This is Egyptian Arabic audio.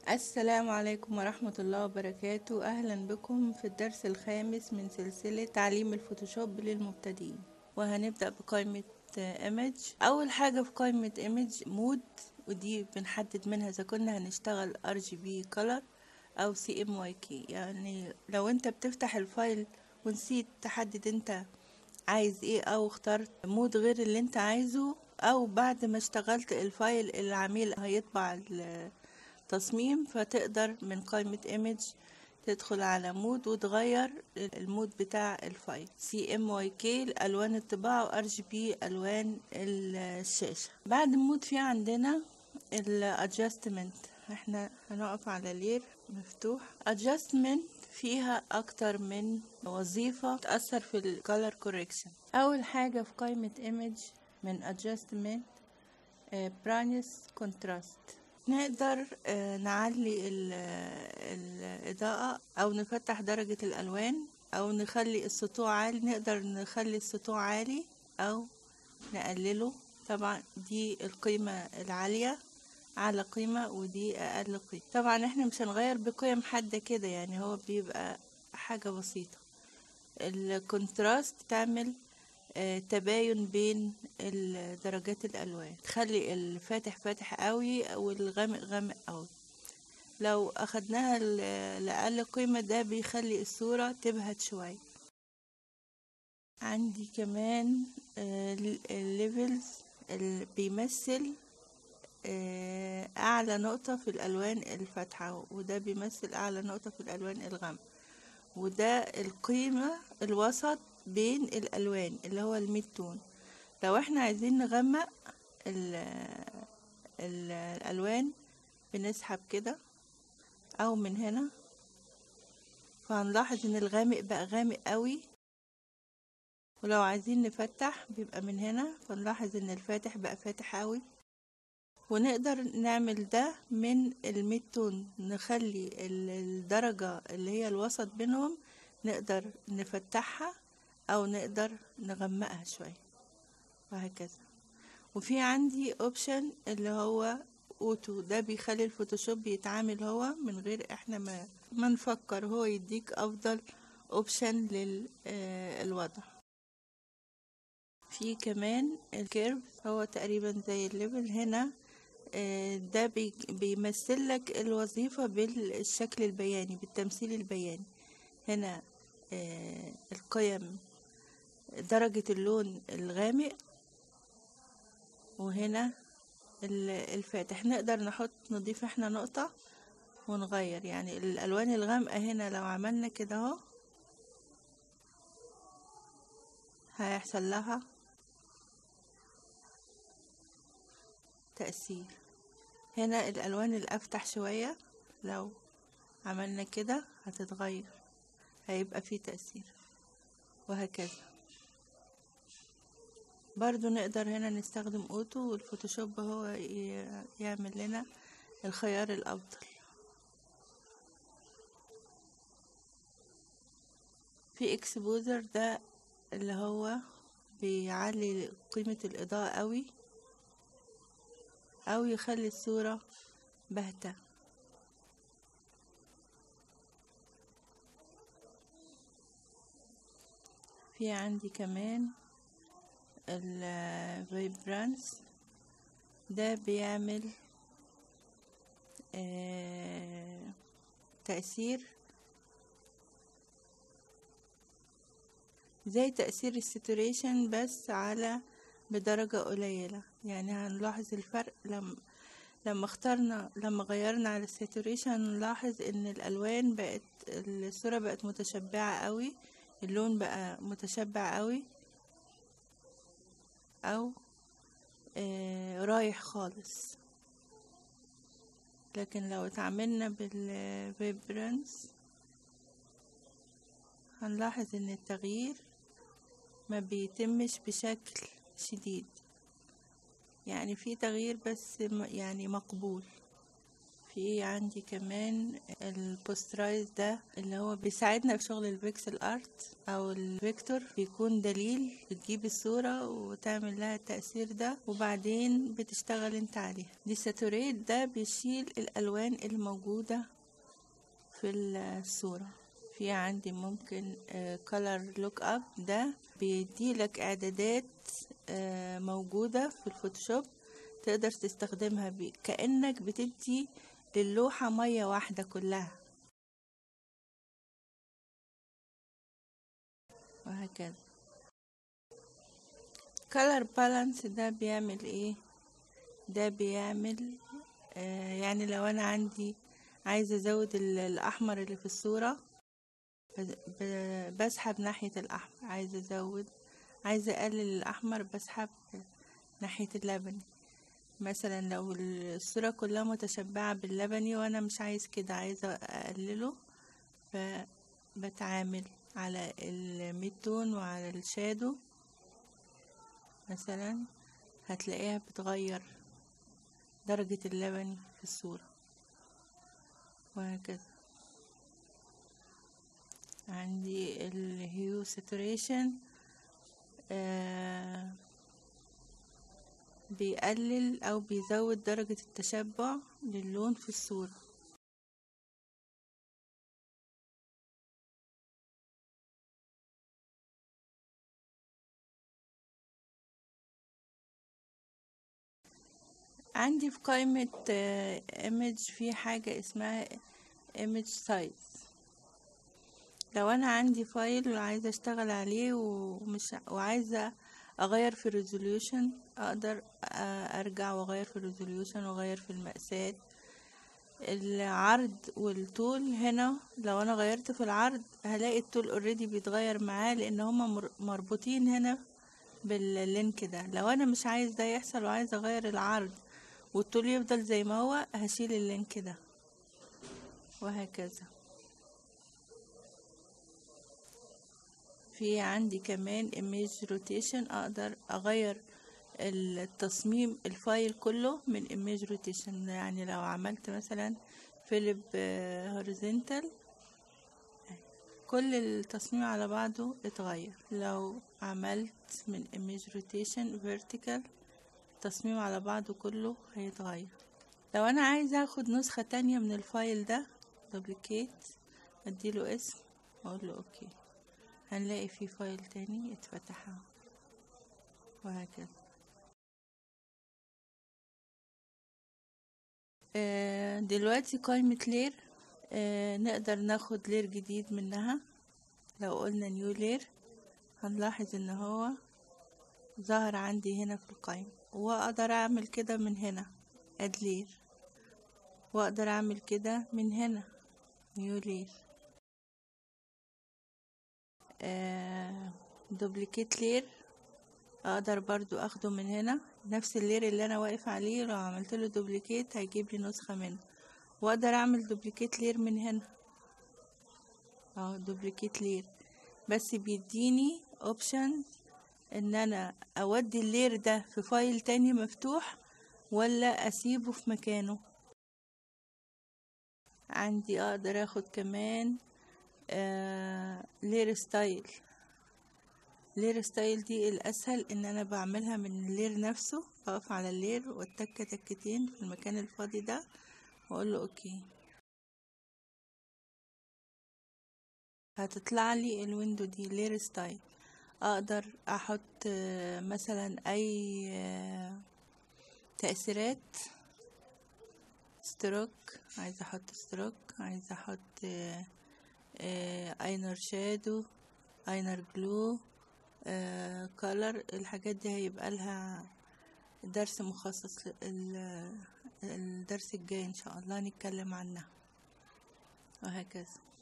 السلام عليكم ورحمة الله وبركاته أهلا بكم في الدرس الخامس من سلسلة تعليم الفوتوشوب للمبتدئين وهنبدأ بقائمة ايمج أول حاجة في قائمة ايمج مود ودي بنحدد منها إذا كنا هنشتغل ار جي بي كولر أو سي ام واي كي يعني لو انت بتفتح الفايل ونسيت تحدد انت عايز ايه او اخترت مود غير اللي انت عايزه او بعد ما اشتغلت الفايل العميل هيطبع التصميم فتقدر من قائمة ايمج تدخل على مود وتغير المود بتاع الفايل سي ام واي كي الوان الطباعة وار جي بي الوان الشاشة بعد مود في عندنا الادجستمنت احنا هنقف على لير مفتوح adjustment فيها اكتر من وظيفة تأثر في الكالر كوريكشن اول حاجة في قائمة image من adjustment brightness contrast نقدر نعلي الإضاءة أو نفتح درجة الألوان أو نخلي السطوع عالي نقدر نخلي السطوع عالي أو نقلله طبعا دي القيمة العالية أعلى قيمة ودي أقل قيمة طبعا احنا مش هنغير بقيم حادة كده يعني هو بيبقى حاجة بسيطة الكونتراست تعمل تباين بين درجات الألوان تخلي الفاتح فاتح قوي والغامق غامق قوي لو أخدناها لأقل قيمة ده بيخلي الصورة تبهت شوية عندي كمان الليفلز اللي بيمثل أعلى نقطة في الألوان الفاتحة وده بيمثل أعلى نقطة في الألوان الغامقة وده القيمة الوسط بين الألوان اللي هو الميد تون لو احنا عايزين نغمق ال ال الألوان بنسحب كده أو من هنا فهنلاحظ ان الغامق بقى غامق قوي ولو عايزين نفتح بيبقى من هنا فنلاحظ ان الفاتح بقى فاتح قوي ونقدر نعمل ده من الميد تون نخلي الدرجة اللي هي الوسط بينهم نقدر نفتحها او نقدر نغمقها شوية وهكذا وفي عندي اوبشن اللي هو اوتو ده بيخلي الفوتوشوب يتعامل هو من غير احنا ما, ما نفكر هو يديك افضل اوبشن للوضع في كمان الكيرف هو تقريبا زي الليفل هنا ده بيمثل لك الوظيفة بالشكل البياني بالتمثيل البياني هنا القيم درجة اللون الغامق وهنا الفاتح نقدر نحط نضيف احنا نقطة ونغير يعني الألوان الغامقة هنا لو عملنا كده اهو هيحصل لها تأثير هنا الألوان الأفتح شوية لو عملنا كده هتتغير هيبقى فيه تأثير وهكذا برضو نقدر هنا نستخدم اوتو والفوتوشوب هو يعمل لنا الخيار الأفضل في اكسبوزر ده اللي هو بيعلي قيمة الإضاءة قوي أو يخلي الصورة باهتة في عندي كمان الفيبرانس ده بيعمل آه تأثير زي تأثير الساتوريشن بس على بدرجة قليلة يعني هنلاحظ الفرق لما لما اخترنا لما غيرنا على الساتوريشن نلاحظ ان الالوان بقت الصورة بقت متشبعة قوي اللون بقى متشبع قوي او آه رايح خالص لكن لو اتعاملنا بالفيبرانس هنلاحظ ان التغيير ما بيتمش بشكل شديد يعني في تغيير بس يعني مقبول في عندي كمان البوسترايز ده اللي هو بيساعدنا في شغل البيكسل ارت او الفيكتور بيكون دليل بتجيب الصورة وتعمل لها التأثير ده وبعدين بتشتغل انت عليها دي ساتوريت ده بيشيل الالوان الموجودة في الصورة في عندي ممكن color لوك اب ده بيديلك اعدادات آه، موجودة في الفوتوشوب تقدر تستخدمها بي. كأنك بتدي للوحة مية واحدة كلها وهكذا color balance ده بيعمل ايه ده بيعمل آه يعني لو انا عندي عايزة ازود ال- الاحمر اللي في الصورة ب- ب- بسحب ناحية الاحمر عايزة ازود عايزة اقلل الاحمر بسحب ناحية اللبني مثلا لو الصورة كلها متشبعة باللبني وانا مش عايز كده عايزة اقلله فبتعامل على الميدتون وعلى الشادو مثلا هتلاقيها بتغير درجة اللبني في الصورة وهكذا عندي الهيو ساتوريشن آه بيقلل او بيزود درجة التشبع للون في الصورة عندي في قائمة ايمج في حاجة اسمها ايمج سايز لو انا عندي فايل وعايزة اشتغل عليه ومش وعايزة اغير في الريزوليوشن اقدر ارجع واغير في الريزوليوشن واغير في المقاسات العرض والطول هنا لو انا غيرت في العرض هلاقي الطول اوريدي بيتغير معاه لان هما مربوطين هنا باللينك ده لو انا مش عايز ده يحصل وعايز اغير العرض والطول يفضل زي ما هو هشيل اللينك ده وهكذا في عندي كمان image rotation اقدر اغير التصميم الفايل كله من image rotation يعني لو عملت مثلا فيليب هوريزونتال كل التصميم على بعضه اتغير لو عملت من image rotation vertical التصميم على بعضه كله هيتغير لو انا عايزه اخد نسخة تانية من الفايل ده duplicate اديله اسم واقول له اوكي هنلاقي فيه فايل تاني اتفتح وهكذا آه دلوقتي قائمة لير آه نقدر ناخد لير جديد منها لو قلنا نيو لير هنلاحظ ان هو ظهر عندي هنا في القائمة واقدر اعمل كده من هنا اد لير واقدر اعمل كده من هنا نيو لير دوبليكيت لير اقدر برضو اخده من هنا نفس اللير اللي انا واقف عليه لو عملت له دوبليكيت هيجيب لي نسخة منه واقدر اعمل دوبليكيت لير من هنا اهو دوبليكيت لير بس بيديني اوبشن ان انا اودي اللير ده في فايل تاني مفتوح ولا اسيبه في مكانه عندي اقدر اخد كمان آه لير ستايل لير ستايل دي الاسهل ان انا بعملها من اللير نفسه بقف على اللير واتك تكتين في المكان الفاضي ده واقول له اوكي هتطلع لي الويندو دي لير ستايل اقدر احط آه مثلا اي آه تأثيرات ستروك عايزة احط ستروك عايزة احط آه اينر شادو اينر جلو كولر الحاجات دي هيبقى لها درس مخصص الدرس الجاي ان شاء الله نتكلم عنها وهكذا